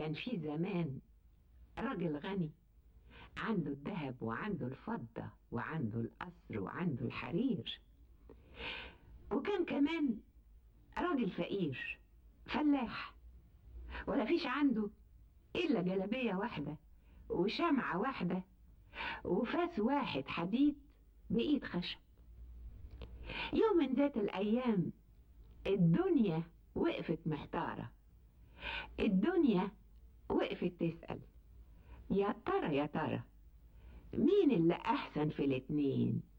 كان في زمان راجل غني عنده الذهب وعنده الفضة وعنده القصر وعنده الحرير وكان كمان راجل فقير فلاح ولا فيش عنده إلا جلبية واحدة وشمعة واحدة وفاس واحد حديد بإيد خشب يوم من ذات الأيام الدنيا وقفت محتارة الدنيا وقفت تسأل يا ترى يا ترى مين اللي أحسن في الاتنين